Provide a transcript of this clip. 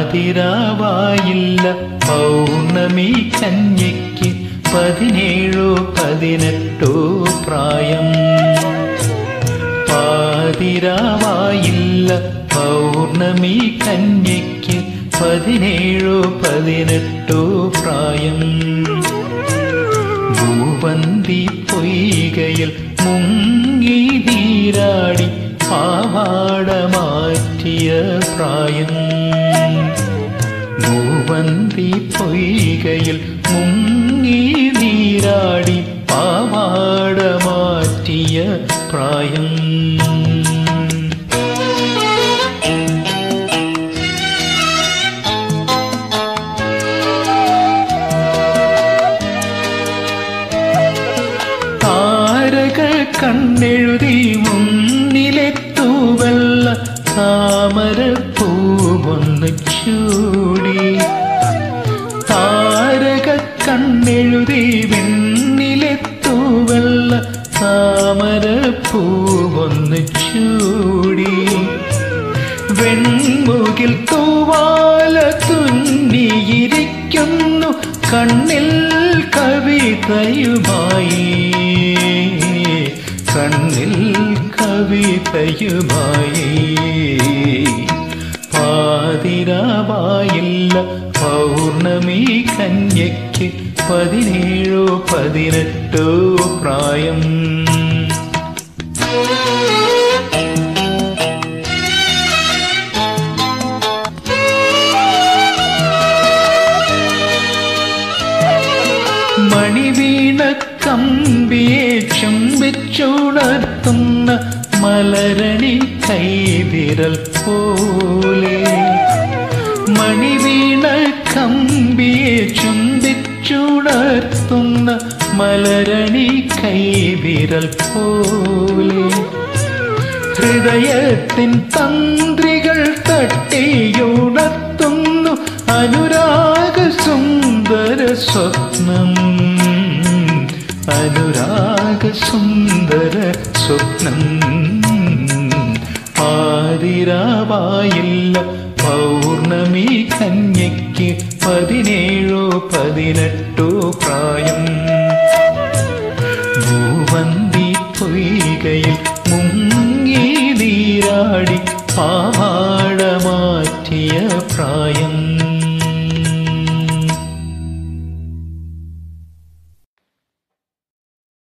പാതിരാവായില്ല പൗർണമി കന്യയ്ക്ക് പതിനേഴോ പതിനെട്ടോ പ്രായം പാതിരാവായില്ല പൗർണമി കന്യയ്ക്ക് പതിനേഴോ പതിനെട്ടോ പ്രായം ഭൂവന്തി പൊയ്കയിൽ മുങ്ങി നീരാടി പാവാട മാറ്റിയ പ്രായം ഭൂവന്തി പൊയ്കയിൽ മുങ്ങി നീരാടി പാവാട മാറ്റിയ പ്രായം താരകൾ കണ്ണെഴുതി മുന്നിലെത്തൂവല്ല താമര പൂവൊന്ന് ചൂടി താരക കണ്ണെഴുതി വെണ്ണിലെത്തൂവല്ല താമര പൂവൊന്ന് ചൂടി വെൺമുകിൽ തൂവാല തുന്നിയിരിക്കുന്നു കണ്ണിൽ കവിതയുമായി കണ്ണിൽ കവിതയുമായി പാതിരാവായില്ല പൗർണമി കന്യയ്ക്ക് പതിനേഴോ പതിനെട്ടോ പ്രായം മണിവീണ കമ്പിയെ ചുംബിച്ചുണർത്തുന്ന മലരണി കൈവിരൽ പോലെ മണിവീണ കമ്പിയെ ചുംബിച്ചുണർത്തുന്ന മലരണി കൈവിരൽ പോലെ ഹൃദയത്തിൻ തന്ത്രികൾ തട്ടിയുണർത്തുന്നു അനുരാഗ സുന്ദര സ്വപ്നം അനുരാഗ സുന്ദര സ്വപ്നം ആതിരാവായില്ല പൗർണമി കന്യയ്ക്ക് പതിനേഴോ പതിനെട്ടോ പ്രായം ഭൂവന്തി പൊയ്കയിൽ മുങ്ങി നീരാടി പാവാട മാറ്റിയ പ്രായം